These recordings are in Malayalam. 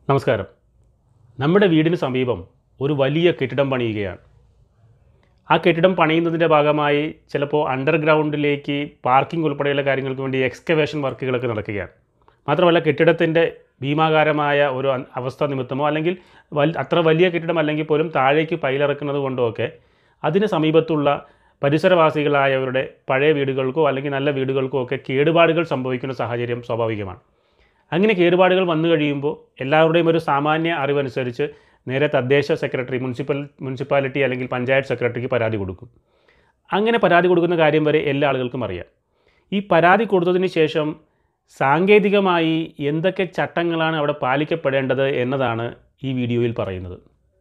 നമസ്കാരം നമ്മുടെ വീടിന് സമീപം ഒരു വലിയ കെട്ടിടം പണിയുകയാണ് ആ കെട്ടിടം പണിയുന്നതിൻ്റെ ഭാഗമായി ചിലപ്പോൾ അണ്ടർഗ്രൗണ്ടിലേക്ക് പാർക്കിംഗ് ഉൾപ്പെടെയുള്ള കാര്യങ്ങൾക്ക് വേണ്ടി എക്സ്കവേഷൻ വർക്കുകളൊക്കെ നടക്കുകയാണ് മാത്രമല്ല കെട്ടിടത്തിൻ്റെ ഭീമാകാരമായ ഒരു അൻ- അവസ്ഥ നിമിത്തമോ അല്ലെങ്കിൽ വൽ- അത്ര വലിയ കെട്ടിടം അല്ലെങ്കിൽ പോലും താഴേക്ക് പൈലിറക്കുന്നത് കൊണ്ടോ ഒക്കെ അതിന് സമീപത്തുള്ള പരിസരവാസികളായവരുടെ പഴയ വീടുകൾക്കോ അല്ലെങ്കിൽ നല്ല വീടുകൾക്കോ ഒക്കെ കേടുപാടുകൾ സംഭവിക്കുന്ന സാഹചര്യം സ്വാഭാവികമാണ് അങ്ങനെ കേടുപാടുകൾ വന്നു കഴിയുമ്പോൾ എല്ലാവരുടെയും ഒരു സാമാന്യ അറിവനുസരിച്ച് നേരെ തദ്ദേശ സെക്രട്ടറി മുനിസിപ്പൽ മുനിസിപ്പാലിറ്റി അല്ലെങ്കിൽ പഞ്ചായത്ത് സെക്രട്ടറിക്ക് പരാതി കൊടുക്കും അങ്ങനെ പരാതി കൊടുക്കുന്ന കാര്യം വരെ എല്ലാ ആളുകൾക്കും അറിയാം ഈ പരാതി കൊടുത്തതിന് ശേഷം സാങ്കേതികമായി എന്തൊക്കെ ചട്ടങ്ങളാണ് അവിടെ പാലിക്കപ്പെടേണ്ടത് എന്നതാണ് ഈ വീഡിയോയിൽ പറയുന്നത്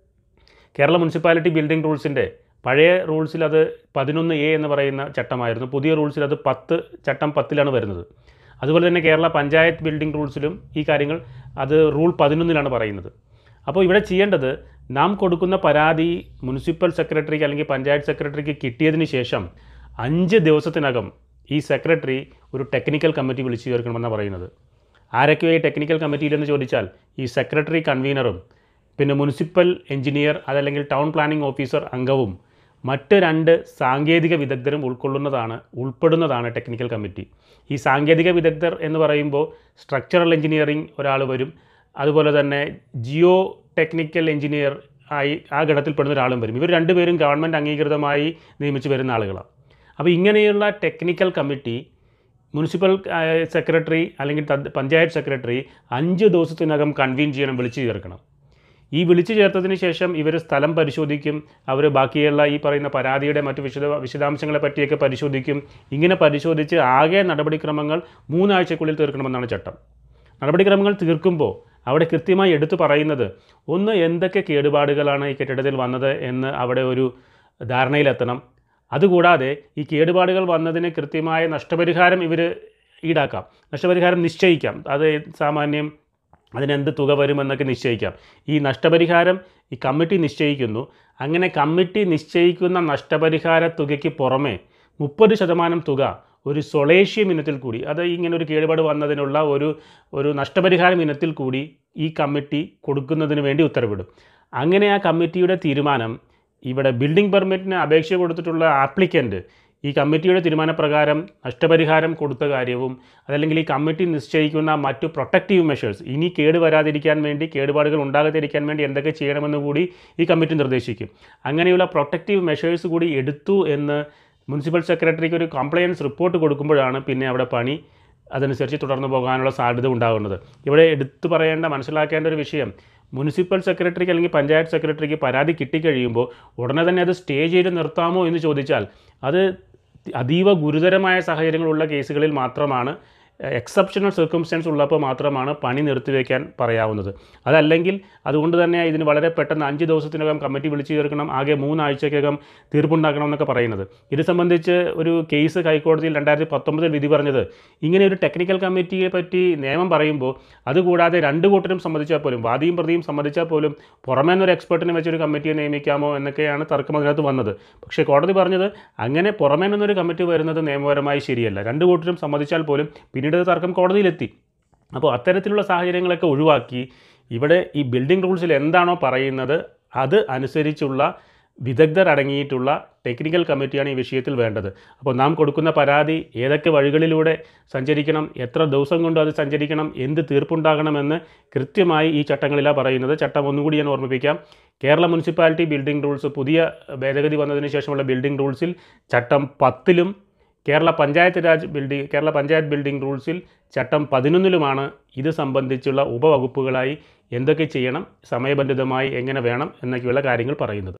കേരള മുനിസിപ്പാലിറ്റി ബിൽഡിംഗ് റൂൾസിൻ്റെ പഴയ റൂൾസിൽ അത് പതിനൊന്ന് എ എന്ന് പറയുന്ന ചട്ടമായിരുന്നു പുതിയ റൂൾസിൽ അത് പത്ത് ചട്ടം പത്തിലാണ് വരുന്നത് അതുപോലെ തന്നെ കേരള പഞ്ചായത്ത് ബിൽഡിംഗ് റൂൾസിലും ഈ കാര്യങ്ങൾ അത് റൂൾ പതിനൊന്നിലാണ് പറയുന്നത് അപ്പോൾ ഇവിടെ ചെയ്യേണ്ടത് നാം കൊടുക്കുന്ന പരാതി മുനിസിപ്പൽ സെക്രട്ടറിക്ക് അല്ലെങ്കിൽ പഞ്ചായത്ത് സെക്രട്ടറിക്ക് കിട്ടിയതിന് ശേഷം അഞ്ച് ദിവസത്തിനകം ഈ സെക്രട്ടറി ഒരു ടെക്നിക്കൽ കമ്മിറ്റി വിളിച്ചു ചേർക്കണമെന്നാണ് പറയുന്നത് ആരൊക്കെയോ ഈ ടെക്നിക്കൽ കമ്മിറ്റിയിലെന്ന് ചോദിച്ചാൽ ഈ സെക്രട്ടറി കൺവീനറും പിന്നെ മുനിസിപ്പൽ എഞ്ചിനീയർ അതല്ലെങ്കിൽ ടൗൺ പ്ലാനിംഗ് ഓഫീസർ അംഗവും മറ്റ് രണ്ട് സാങ്കേതിക വിദഗ്ധരും ഉൾക്കൊള്ളുന്നതാണ് ഉൾപ്പെടുന്നതാണ് ടെക്നിക്കൽ കമ്മിറ്റി ഈ സാങ്കേതിക വിദഗ്ധർ എന്ന് പറയുമ്പോൾ സ്ട്രക്ചറൽ എഞ്ചിനീയറിംഗ് ഒരാൾ വരും അതുപോലെ തന്നെ ജിയോ ടെക്നിക്കൽ എഞ്ചിനീയർ ആയി ആ ഘടകത്തിൽപ്പെടുന്ന ഒരാളും വരും ഇവർ രണ്ടുപേരും ഗവൺമെൻറ് അംഗീകൃതമായി നിയമിച്ച് വരുന്ന ആളുകളാണ് അപ്പോൾ ഇങ്ങനെയുള്ള ടെക്നിക്കൽ കമ്മിറ്റി മുനിസിപ്പൽ സെക്രട്ടറി അല്ലെങ്കിൽ തദ് പഞ്ചായത്ത് സെക്രട്ടറി അഞ്ച് ദിവസത്തിനകം കൺവീൻ ചെയ്യണം വിളിച്ചു ചേർക്കണം ഈ വിളിച്ചു ചേർത്തതിന് ശേഷം ഇവർ സ്ഥലം പരിശോധിക്കും അവർ ബാക്കിയുള്ള ഈ പറയുന്ന പരാതിയുടെ മറ്റു വിശദ വിശദാംശങ്ങളെ പറ്റിയൊക്കെ പരിശോധിക്കും ഇങ്ങനെ പരിശോധിച്ച് ആകെ നടപടിക്രമങ്ങൾ മൂന്നാഴ്ചക്കുള്ളിൽ തീർക്കണമെന്നാണ് ചട്ടം നടപടിക്രമങ്ങൾ തീർക്കുമ്പോൾ അവിടെ കൃത്യമായി എടുത്തു പറയുന്നത് ഒന്ന് എന്തൊക്കെ കേടുപാടുകളാണ് ഈ കെട്ടിടത്തിൽ വന്നത് എന്ന് അവിടെ ഒരു ധാരണയിലെത്തണം അതുകൂടാതെ ഈ കേടുപാടുകൾ വന്നതിന് കൃത്യമായ നഷ്ടപരിഹാരം ഇവർ ഈടാക്കാം നഷ്ടപരിഹാരം നിശ്ചയിക്കാം അത് സാമാന്യം അതിനെന്ത് തുക വരുമെന്നൊക്കെ നിശ്ചയിക്കാം ഈ നഷ്ടപരിഹാരം ഈ കമ്മിറ്റി നിശ്ചയിക്കുന്നു അങ്ങനെ കമ്മിറ്റി നിശ്ചയിക്കുന്ന നഷ്ടപരിഹാര തുകയ്ക്ക് പുറമെ മുപ്പത് ശതമാനം തുക ഒരു സൊളേഷ്യം ഇനത്തിൽ കൂടി അത് ഇങ്ങനെ ഒരു കേടുപാട് വന്നതിനുള്ള ഒരു ഒരു നഷ്ടപരിഹാരം ഇനത്തിൽ കൂടി ഈ കമ്മിറ്റി കൊടുക്കുന്നതിന് വേണ്ടി ഉത്തരവിടും അങ്ങനെ ആ കമ്മിറ്റിയുടെ തീരുമാനം ഇവിടെ ബിൽഡിംഗ് പെർമിറ്റിന് അപേക്ഷ കൊടുത്തിട്ടുള്ള ആപ്ലിക്കൻ്റ് ഈ കമ്മിറ്റിയുടെ തീരുമാനപ്രകാരം നഷ്ടപരിഹാരം കൊടുത്ത കാര്യവും അതല്ലെങ്കിൽ ഈ കമ്മിറ്റി നിശ്ചയിക്കുന്ന മറ്റു പ്രൊട്ടക്റ്റീവ് മെഷേഴ്സ് ഇനി കേട് വരാതിരിക്കാൻ വേണ്ടി കേടുപാടുകൾ ഉണ്ടാകാതിരിക്കാൻ വേണ്ടി എന്തൊക്കെ ചെയ്യണമെന്ന് കൂടി ഈ കമ്മിറ്റി നിർദ്ദേശിക്കും അങ്ങനെയുള്ള പ്രൊട്ടക്റ്റീവ് മെഷേഴ്സ് കൂടി എടുത്തു എന്ന് മുനിസിപ്പൽ സെക്രട്ടറിക്ക് ഒരു കംപ്ലയൻസ് റിപ്പോർട്ട് കൊടുക്കുമ്പോഴാണ് പിന്നെ അവിടെ പണി അതനുസരിച്ച് തുടർന്ന് പോകാനുള്ള സാധ്യത ഉണ്ടാകുന്നത് ഇവിടെ എടുത്തു പറയേണ്ട മനസ്സിലാക്കേണ്ട ഒരു വിഷയം മുനിസിപ്പൽ സെക്രട്ടറിക്ക് അല്ലെങ്കിൽ പഞ്ചായത്ത് സെക്രട്ടറിക്ക് പരാതി കിട്ടിക്കഴിയുമ്പോൾ ഉടനെ തന്നെ അത് സ്റ്റേ ചെയ്ത് നിർത്താമോ എന്ന് ചോദിച്ചാൽ അത് അതീവ ഗുരുതരമായ സാഹചര്യങ്ങളുള്ള കേസുകളിൽ മാത്രമാണ് എക്സെപ്ഷണൽ സർക്കംസ്റ്റൻസ് ഉള്ളപ്പോൾ മാത്രമാണ് പണി നിർത്തിവെക്കാൻ പറയാവുന്നത് അതല്ലെങ്കിൽ അതുകൊണ്ട് തന്നെ ഇതിന് വളരെ പെട്ടെന്ന് അഞ്ച് ദിവസത്തിനകം കമ്മിറ്റി വിളിച്ചു ചേർക്കണം ആകെ മൂന്നാഴ്ചക്കകം തീർപ്പുണ്ടാക്കണം എന്നൊക്കെ പറയുന്നത് ഇത് സംബന്ധിച്ച് ഒരു കേസ് ഹൈക്കോടതിയിൽ രണ്ടായിരത്തി പത്തൊമ്പതിൽ വിധി പറഞ്ഞത് ഇങ്ങനെ ഒരു ടെക്നിക്കൽ കമ്മിറ്റിയെ പറ്റി നിയമം പറയുമ്പോൾ അതുകൂടാതെ രണ്ട് കൂട്ടരും സമ്മതിച്ചാൽ പോലും വാദിയും പ്രതിയും സമ്മതിച്ചാൽ പോലും പുറമേ നിന്നൊരു എക്സ്പെർട്ടിനെ വെച്ചൊരു കമ്മിറ്റിയെ നിയമിക്കാമോ എന്നൊക്കെയാണ് തർക്കം അതിനകത്ത് വന്നത് പക്ഷേ കോടതി പറഞ്ഞത് അങ്ങനെ പുറമേ നിന്നൊരു കമ്മിറ്റി വരുന്നത് നിയമപരമായി ശരിയല്ല രണ്ട് കൂട്ടരും സമ്മതിച്ചാൽ പോലും പിന്നീട് അത് തർക്കം കോടതിയിലെത്തി അപ്പോൾ അത്തരത്തിലുള്ള സാഹചര്യങ്ങളൊക്കെ ഒഴിവാക്കി ഇവിടെ ഈ ബിൽഡിംഗ് റൂൾസിൽ എന്താണോ പറയുന്നത് അത് അനുസരിച്ചുള്ള വിദഗ്ധർ അടങ്ങിയിട്ടുള്ള ടെക്നിക്കൽ കമ്മിറ്റിയാണ് ഈ വിഷയത്തിൽ വേണ്ടത് അപ്പോൾ നാം കൊടുക്കുന്ന പരാതി ഏതൊക്കെ വഴികളിലൂടെ സഞ്ചരിക്കണം എത്ര ദിവസം കൊണ്ട് അത് സഞ്ചരിക്കണം എന്ത് തീർപ്പുണ്ടാകണമെന്ന് കൃത്യമായി ഈ ചട്ടങ്ങളിലാണ് പറയുന്നത് ചട്ടം ഒന്നുകൂടി ഞാൻ ഓർമ്മിപ്പിക്കാം കേരള മുനിസിപ്പാലിറ്റി ബിൽഡിംഗ് റൂൾസ് പുതിയ ഭേദഗതി വന്നതിന് ശേഷമുള്ള ബിൽഡിംഗ് റൂൾസിൽ ചട്ടം പത്തിലും കേരള പഞ്ചായത്ത് രാജ് ബിൽഡിംഗ് കേരള പഞ്ചായത്ത് ബിൽഡിംഗ് റൂൾസിൽ ചട്ടം പതിനൊന്നിലുമാണ് ഇത് സംബന്ധിച്ചുള്ള ഉപവകുപ്പുകളായി എന്തൊക്കെ ചെയ്യണം സമയബന്ധിതമായി എങ്ങനെ വേണം എന്നൊക്കെയുള്ള കാര്യങ്ങൾ പറയുന്നത്